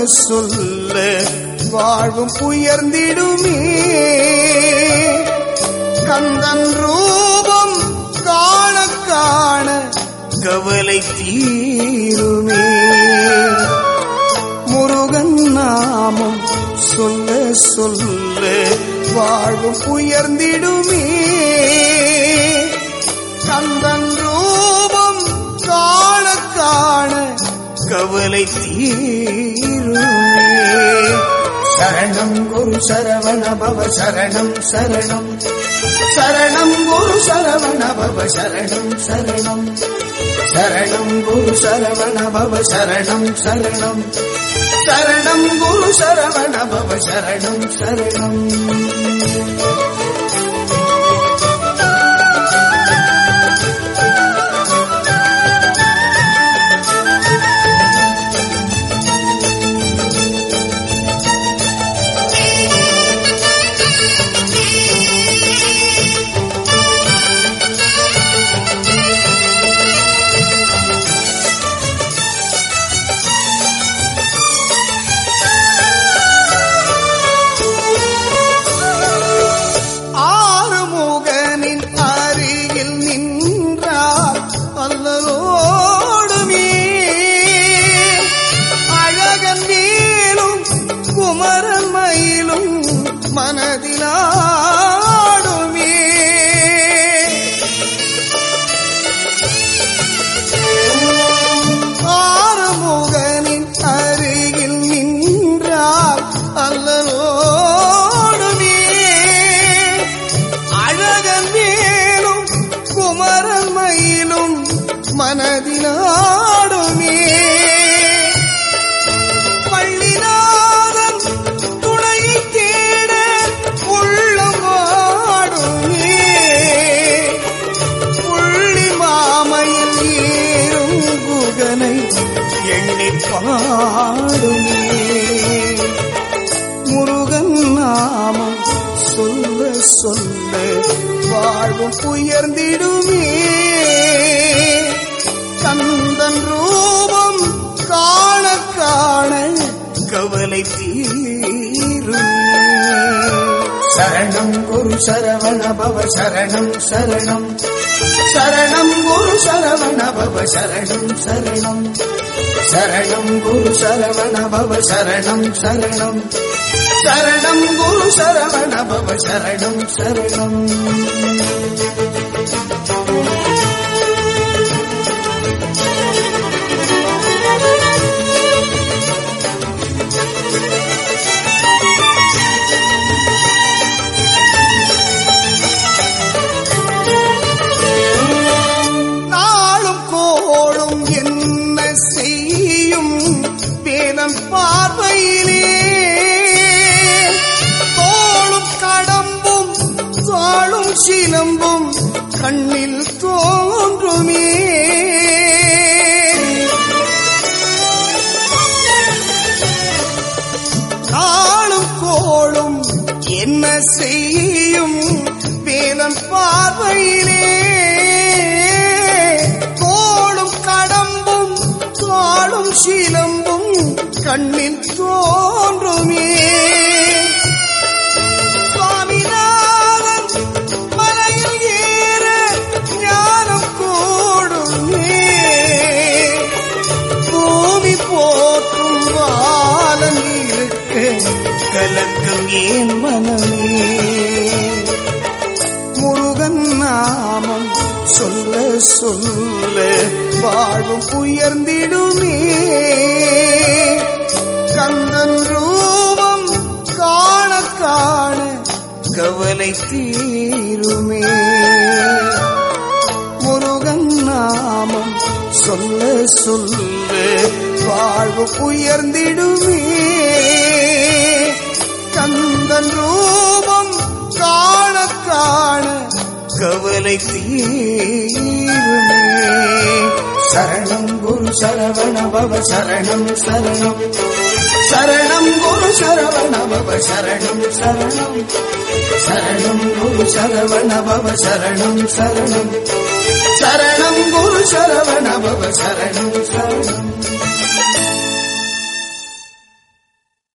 சொல்ல வாழ்வும் உயர்ந்திடுமே கந்தன் ரூபம் காண காண கவலை தீருமே முருகன் நாமம் சொல்ல சொல்ல வாழ்வும் உயர்ந்திடுமே கந்தன் ரூபம் காண காண கவலை தீருமே சரணம் குரு சரவண பவ சரணம் சரணம் சரணம் குரு சரவண பவ சரணம் சரணம் சரணம் குரு சரவண பவ சரணம் சரணம் சரணம் குரு சரவண பவ சரணம் சரணம் ஆறுமுகனின் அருகில் நின்றார் அல்லலோடுமே அழகன் மேலும் குமரன் மயிலும் மனதிலாடுமே ஆறுமுகனின் அருகில் நின்றார் அல்லலோடுமே அழகன் மேலும் குமரன் மயிலும் மனதிலாடுமே பள்ளிநாதன் துணையை தேட உள்ளம் ஆடுமே புள்ளி மாமையில் ஏறும் குகனை எண்ணி பாடுமே முருகன் நாமம் சொல்ல சொல்ல வாழ்வும் உயர்ந்திடுமே கந்தன் ரூபம் காண காண கவலை தீருமே சரணம் குரு சரவண பவ சரணம் சரணம் சரணம் குரு சரவண பவ சரணம் சரணம் சரணம் குரு சரவண பவ சரணம் சரணம் சரணம் குரு சரவண பவ சரணம் சரணம் நாளும் கோளும் என்ன செய்யும் வேதம் பார்வையிலே தோளும் கடம்பும் தாளும் சிலம்பும் கண்ணில் தோன்றுமே நாளும் கோளும் என்ன செய்யும் வேதம் பார்வையிலே கோளும் கடம்பும் தாளும் சிலம்பும் கண்ணில் தோன்றுமே சுவாமிநாதன் மலையில் ஏற ஞானம் கூடுமே பூமி போற்றும் வாழன் இருக்க கலக்கம் ஏன் மனமே முருகன் நாமம் சொல்ல சொல்ல வாழ்வும் உயர்ந்திடுமே கந்தன் ரூபம் காண காண கவலை தீருமே முருகன் நாமம் சொல்ல சொல்ல வாழ்வு உயர்ந்திடுமே கந்தன் ரூபம் காண காண கவலை தீருமே சரணம் குரு சரவண பவ சரணம் சரணம் சரணம் குரு சரவண பவ சரணம் சரணம் சரணம் குரு சரவண பவ சரணம் சரணம் சரணம் குரு சரவண பவ சரணம் சரணம்